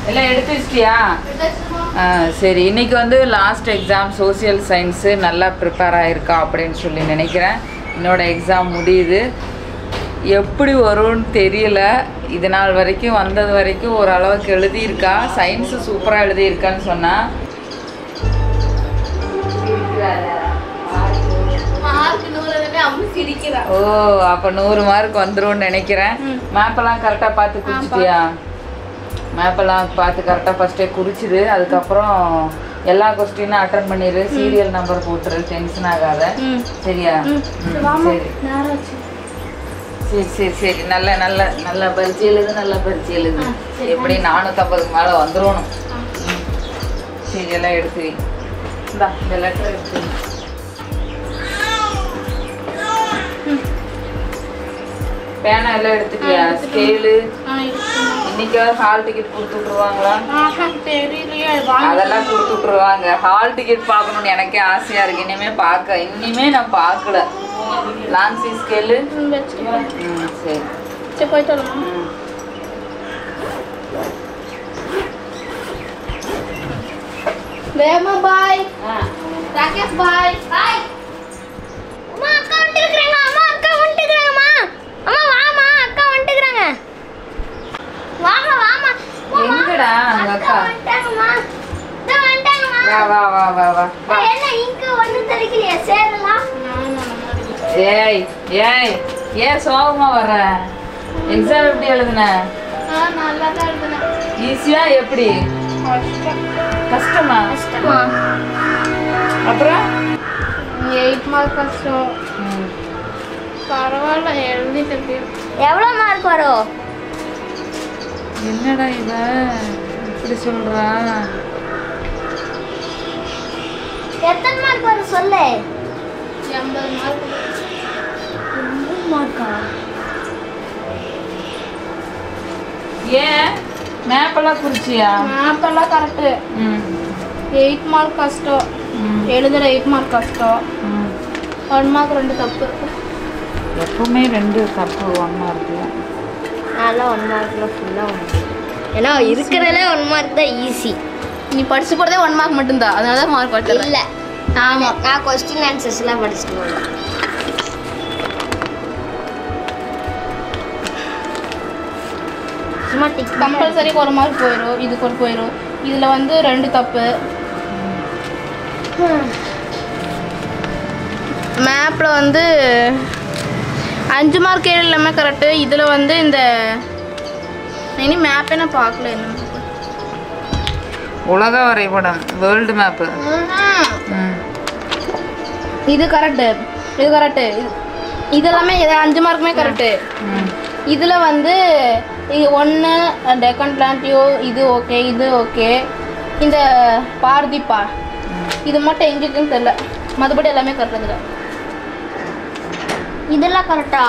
எல்லாம் எடுத்து வச்சிட்டியா ஆ சரி இன்னைக்கு வந்து லாஸ்ட் எக்ஸாம் சோஷியல் சயின்ஸு நல்லா ப்ரிப்பேர் ஆகிருக்கா அப்படின்னு சொல்லி நினைக்கிறேன் என்னோட எக்ஸாம் முடியுது எப்படி வரும்னு தெரியல இது நாள் வரைக்கும் வந்தது வரைக்கும் ஓரளவுக்கு எழுதியிருக்கா சயின்ஸு சூப்பராக எழுதியிருக்கான்னு சொன்னா மார்க் நூறுலமே அம்மு சிரிக்கிறா ஓ அப்போ நூறு மார்க் வந்துரும்னு நினைக்கிறேன் மேப்பெல்லாம் கரெக்டாக பார்த்து குறிச்சிட்டியா மேப்பெல்லாம் பார்த்து கரெக்டாக ஃபஸ்ட்டே குறிச்சிடு அதுக்கப்புறம் எல்லா கொஸ்டினும் அட்டன் பண்ணிடு சீரியல் நம்பர் போட்டுரு டென்ஷன் ஆகாத சரியா ம், சரி சரி சரி சரி நல்ல நல்ல நல்ல பரிச்சை எழுது நல்ல பரிச்சை எழுது எப்படி நானூற்றம்பதுக்கு மேலே வந்துடணும் ம். சரி எல்லாம் எடுத்து வை இந்தா இந்த லெட்டர் எடுத்து வை. பேனா எல்லாம் எடுத்துட்டியா ஸ்கேலு இன்னைக்காவது ஹால் டிக்கெட் கொடுத்து விட்ருவாங்களா தெரியலையே அதெல்லாம் கொடுத்து விட்ருவாங்க ஹால் டிக்கெட் பார்க்கணும்னு எனக்கே ஆசையாக இருக்கு இனிமே பார்க்க இனிமே நான் பார்க்கல லாங் சி ஸ்கேலு ம் சரி சரி போயிட்டு வரலாம் ம் வேமா பாய் ஆ ராகேஷ் பாய் பாய் அம்மா அக்கா வந்துருக்காங்க அம்மா அக்கா வந்துருக்காங்கம்மா அம்மா வாமா அக்கா வந்துருக்காங்க வாமா வாமா எங்கடா அங்க அக்கா வந்துட்டாங்கம்மா இதோ வந்துட்டாங்கம்மா வா வா வா வா வா வா என்ன இங்க ஒண்ணும் தெரிக்கலையா சேரலாம் ஏய் ஏய் ஏன் சோகமா வர்ற எக்ஸாம் எப்படி எழுதுன நல்லா தான் எழுதுனேன் ஈஸியா எப்படி கஷ்டமா கஷ்டமா அப்புறம் எயிட் மார்க் கஷ்டம் ம். பரவாயில்ல எழுதிட்டு எவ்வளோ மார்க் வரும் என்னடா இவ இப்படி சொல்றா எத்தனை மார்க் வரும் சொல்லு எண்பது மார்க் எண்பது மார்க்கா ஏன் மேப்பெல்லாம் குறிச்சியா மேப்பெல்லாம் கரெக்டு ம் எயிட் மார்க் கஷ்டம் ம் எழுதுற எயிட் மார்க் கஷ்டம் ம் ஒன் மார்க் ரெண்டு தப்பு எப்பவுமே ரெண்டு தப்பு ஒன்றா இருக்கு அதெல்லாம் ஒன் மார்க்கில் ஃபுல்லாக ஒன்று ஏன்னா இருக்கிறதுல ஒன் மார்க் தான் ஈஸி நீ படிச்சு போறதே ஒன் மார்க் மட்டும்தான் அதனால தான் மார்க் படிச்சல இல்லை ஆமா நான் கொஸ்டின் ஆன்சர்ஸ்லாம் படிச்சுட்டு போகல சும்மா டிக் கம்பல்சரிக்கு ஒரு மார்க் போயிடும் இதுக்கு ஒரு போயிடும் இதுல வந்து ரெண்டு தப்பு மேப்ல வந்து அஞ்சு மார்க் ஏழு எல்லாமே கரெக்டு இதில் வந்து இந்த இனி மேப்பே நான் பார்க்கல என்ன உலக வரைபடம் வேர்ல்டு மேப்பு ம் இது கரெக்டு இது கரெக்டு இதெல்லாமே இது அஞ்சு மார்க்குமே கரெக்டு ம் இதில் வந்து இது ஒன்று டெக்கன் பிளான்டியோ இது ஓகே இது ஓகே இந்த பார்திப்பா இது மட்டும் எங்க இருக்குன்னு தெரியல மற்றபடி எல்லாமே கரெக்டாக இதில் இதெல்லாம் கரெக்டா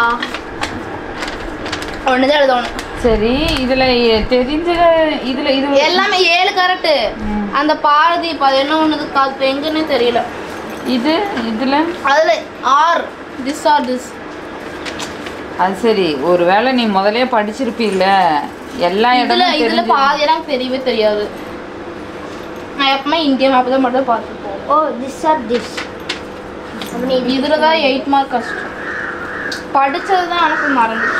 ஒன்று தான் எழுதணும் சரி இதுல எ- தெரிஞ்சது இதுல இது எல்லாமே ஏழு கரெக்டு ம். அந்த பாரதீப் அது என்ன ஒன்று அது எங்கன்னே தெரியல இது இதுல அதில் ஆர் திஸ் ஆர் திஸ் அது சரி ஒருவேளை நீ முதல்லயே படிச்சிருப்பீல்ல எல்லா இதில் இடமும் இதில் தெரிஞ்சு பாதி எனக்கு தெரியவே தெரியாது நான் எப்பவுமே இந்தியா மேப் தான் மட்டும் பார்த்துப்போம் ஓ திஸ் ஆர் திஸ் அப்படி இதில் தான் எயிட் மார்க் கஷ்டம் படிச்சது தான் எனக்கு மறந்துச்சு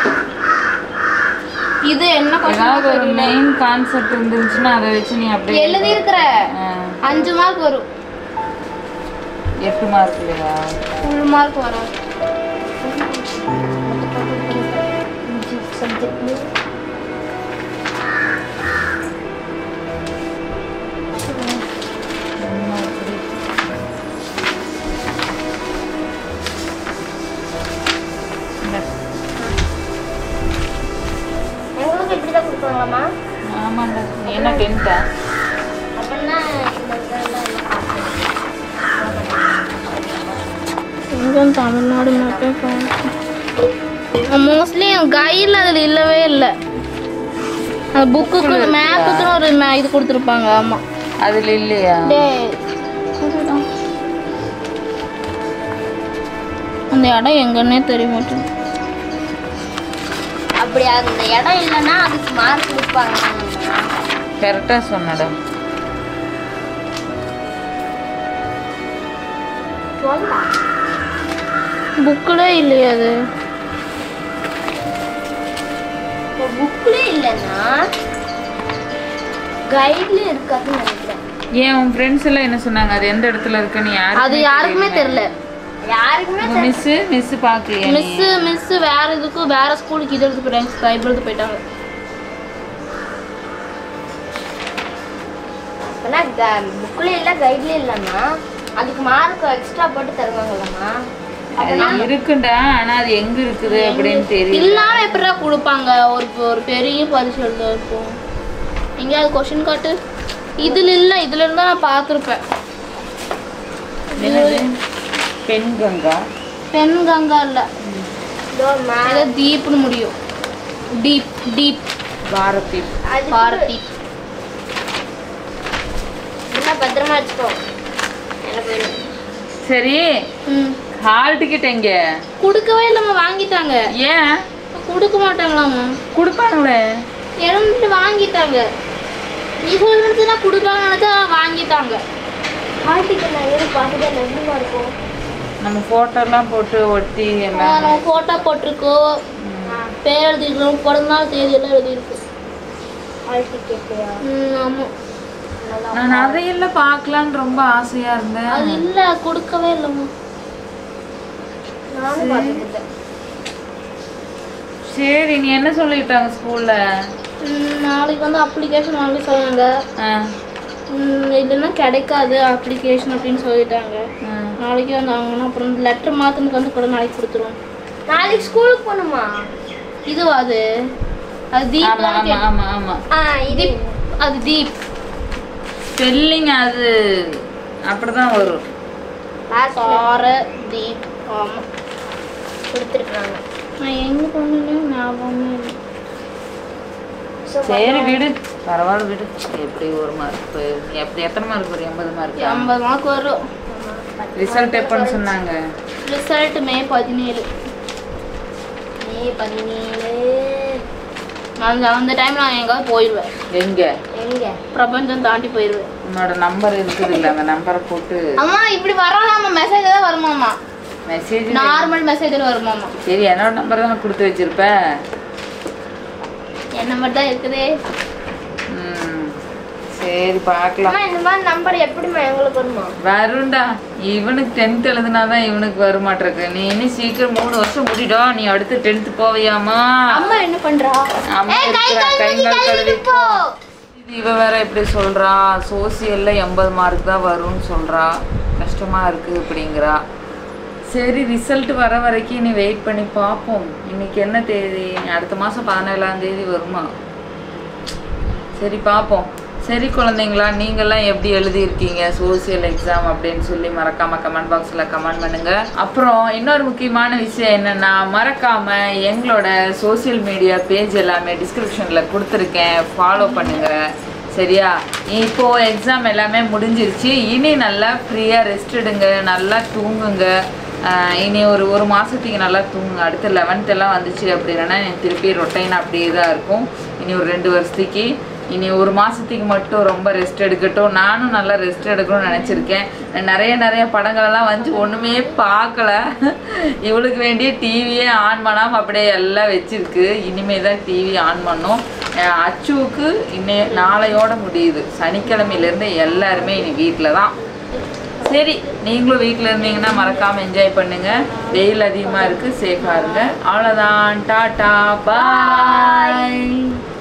இது என்ன ஏதாவது ஒரு கஷ்டம் மெயின் கான்செப்ட் இருந்துச்சுன்னா அதை வச்சு நீ அப்படியே எழுதி இருக்கிற ஆ, அஞ்சு மார்க் வரும் எட்டு மார்க் இல்லையா ஃபுல் மார்க் வராது என்ன இப்படி? இந்த, எங்களுக்கு இப்படி தான் கொடுக்குறாங்களாம்மா ஆமாண்டா நீ என்ன டென்த்தா அப்படின்னா இந்த இதெல்லாம் எல்லாம் பார்க்கணும். கொஞ்சம் தமிழ்நாடு மேப்பே மோஸ்ட்லி கையில் அதில் இல்லவே இல்லை அந்த புக்குக்கு மேப்புக்குன்னு ஒரு மே இது கொடுத்துருப்பாங்க ஆமாம் அதுல இல்லையா அந்த இடம் எங்கன்னே தெரிய மாட்டேங்குது அப்படி அந்த இடம் இல்லைன்னா அதுக்கு மார்க் கொடுப்பாங்க கரெக்டாக சொன்னடா டுவெல்லா புக்கில் இல்லையா அது இப்போ புக்லேயே இல்லைன்னா கைட்ல இருக்காதுன்னு நினைக்கிறேன் ஏன் உன் ஃப்ரெண்ட்ஸ் எல்லாம் என்ன சொன்னாங்க அது எந்த இடத்துல இருக்குன்னு யாரு அது யாருக்குமே தெரியல யாருக்குமே மிஸ்ஸு மிஸ்ஸு பார்க்கலையா நீ? மிஸ்ஸு மிஸ்ஸு வேற இதுக்கும் வேற ஸ்கூலுக்கு இது எடுத்து போயிட்டாங்க ஸ்கைப் எடுத்து போயிட்டாங்க அப்போனா புக்ல இல்லை கைட்ல இல்லைன்னா அதுக்கு மார்க் எக்ஸ்ட்ரா போட்டு தருவாங்கல்லம்மா அது இருக்குண்டா ஆனா அது எங்க இருக்குது அப்படின்னு தெரியல இல்லாம எப்படிடா கொடுப்பாங்க ஒரு ஒரு பெரிய பரிசு எழுத இருக்கும் எங்கேயாவது கொஷின் காட்டு இதுல இல்ல இதுல இருந்தா நான் பார்த்துருப்பேன் என்னது பெண் கங்கா பெண் கங்கா இல்ல இதோ மா- ஏதோ தீப்னு முடியும் டீப் டீப் பாரதி அது பாரதி என்ன பத்திரமா வச்சுக்கோ என்ன போயிடும் சரி ம் ஹால் டிக்கெட் எங்க கொடுக்கவே இல்லைம்மா வாங்கிட்டாங்க ஏன் கொடுக்க மாட்டாங்களாம்மா கொடுப்பாங்களே இறந்துட்டு வாங்கிட்டாங்க நீ சொல்றதுனா கொடுப்பாங்கன்னு நினைச்சா வாங்கிட்டாங்க ஹார்ட்டுக்கு நான் ஏறும் பார்த்துட்டு எப்படிமா இருக்கும் நம்ம போட்டோலாம் போட்டு ஒட்டி ஆ, எல்லாம் நம்ம ஃபோட்டோ போட்டிருக்கோம் பேர் எழுதிருக்கோம் பிறந்த நாள் தேதி எல்லாம் எழுதியிருக்கோம் ஹால் டிக்கெட்லையா ம் ஆமாம் நான் அதையெல்லாம் பார்க்கலான்னு ரொம்ப ஆசையா இருந்தேன் அது இல்லை கொடுக்கவே இல்லைம்மா நானும் பார்த்துக்கிட்டேன் சரி நீ என்ன சொல்லிட்டாங்க ஸ்கூல்ல ம், நாளைக்கு வந்து அப்ளிகேஷன் வாங்க சொன்னாங்க ம், இல்லைன்னா கிடைக்காது அப்ளிகேஷன் அப்படின்னு சொல்லிட்டாங்க நாளைக்கு வந்து வாங்கணும் அப்புறம் லெட்டர் மாற்றணுக்கு வந்து கூட நாளைக்கு கொடுத்துருவோம் நாளைக்கு ஸ்கூலுக்கு போகணுமா இதுவா அது அது தீப் ஆமா தானே ஆமா கேட்டேன். ஆமா ஆமா ஆ இது அது தீப் ஸ்பெல்லிங் அது அப்படிதான் வரும் லாஸ்ட் பார தீப் ஆமாம் கொடுத்துருக்குறாங்க நான் எங்கே போனேன்னு ஞாபகமே இல்லை சரி விடு பரவாயில்ல விடு எப்படி ஒரு மார்க் எப்படி எத்தனை மார்க் வரும் எண்பது மார்க் ஐம்பது மார்க் வரும் ரிசல்ட் எப்போன்னு சொன்னாங்க ரிசல்ட் மே பதினேழு மே பதினேழு அந்த அந்த டைம் நான் எங்காவது போயிடுவேன் எங்க எங்க பிரபஞ்சம் தாண்டி போயிடுவேன் உன்னோட நம்பர் இருக்குது இல்ல அந்த நம்பரை போட்டு அம்மா இப்படி வரோம்மா மெசேஜ் தான் வருமாமா மெசேஜ் நார்மல் மெசேஜில் வருமாமா சரி என்னோட நம்பர் தானே கொடுத்து வச்சிருப்ப என் நம்பர் தான் இருக்குதே ம், சரி பார்க்கலாம் அம்மா இந்த மாதிரி நம்பர் எப்படிம்மா எங்களுக்கு வருமா வருண்டா இவனுக்கு டென்த் எழுதுனாதான் இவனுக்கு வருமாட்டிருக்கு நீ இன்னும் சீக்கிரம் மூணு வருஷம் முடிடா நீ அடுத்து டென்த் போவியாமா அம்மா என்ன பண்றா அம்மா இருக்கிறா, கை கால் கழுவி போ. இது இவ வேற இப்படி சொல்றா சோசியல்ல எண்பது மார்க் தான் வரும்னு சொல்றா கஷ்டமா இருக்கு அப்படிங்கிறா சரி ரிசல்ட் வர வரைக்கும் நீ வெயிட் பண்ணி பார்ப்போம் இன்னைக்கு என்ன தேதி அடுத்த மாதம் பதினேழாம் தேதி வருமா சரி பார்ப்போம் சரி குழந்தைங்களா நீங்கள்லாம் எப்படி எழுதியிருக்கீங்க சோசியல் எக்ஸாம் அப்படின்னு சொல்லி மறக்காம கமெண்ட் பாக்ஸில் கமெண்ட் பண்ணுங்க அப்புறம் இன்னொரு முக்கியமான விஷயம் என்னன்னா மறக்காம எங்களோட சோஷியல் மீடியா பேஜ் எல்லாமே டிஸ்கிரிப்ஷனில் கொடுத்துருக்கேன் ஃபாலோ பண்ணுங்க சரியா இப்போ எக்ஸாம் எல்லாமே முடிஞ்சிருச்சு இனி நல்லா ஃப்ரீயாக ரெஸ்ட் எடுங்க நல்லா தூங்குங்க ஆஹ் இனி ஒரு ஒரு மாதத்துக்கு நல்லா தூங்குங்க அடுத்த லெவன்த் எல்லாம் வந்துச்சு அப்படின்னா திருப்பி ரொட்டைன் அப்படியே தான் இருக்கும் இனி ஒரு ரெண்டு வருஷத்துக்கு இனி ஒரு மாதத்துக்கு மட்டும் ரொம்ப ரெஸ்ட் எடுக்கட்டும் நானும் நல்லா ரெஸ்ட் எடுக்கணும்னு நினச்சிருக்கேன் நிறைய நிறைய படங்களெல்லாம் வந்து ஒன்றுமே பார்க்கல இவளுக்கு வேண்டிய டிவியே ஆன் பண்ணாமல் அப்படியே எல்லாம் வச்சிருக்கு இனிமே தான் டிவி ஆன் பண்ணோம் அஹ் அச்சுவுக்கு இன்னே நாளையோட முடியுது சனிக்கிழமையிலேருந்து எல்லாருமே இனி வீட்டில் தான் சரி நீங்களும் வீட்டில் இருந்தீங்கன்னா மறக்காமல் என்ஜாய் பண்ணுங்க வெயில் அதிகமாக இருக்குது சேஃபாக இருங்க அவ்வளோதான் டாட்டா பாய்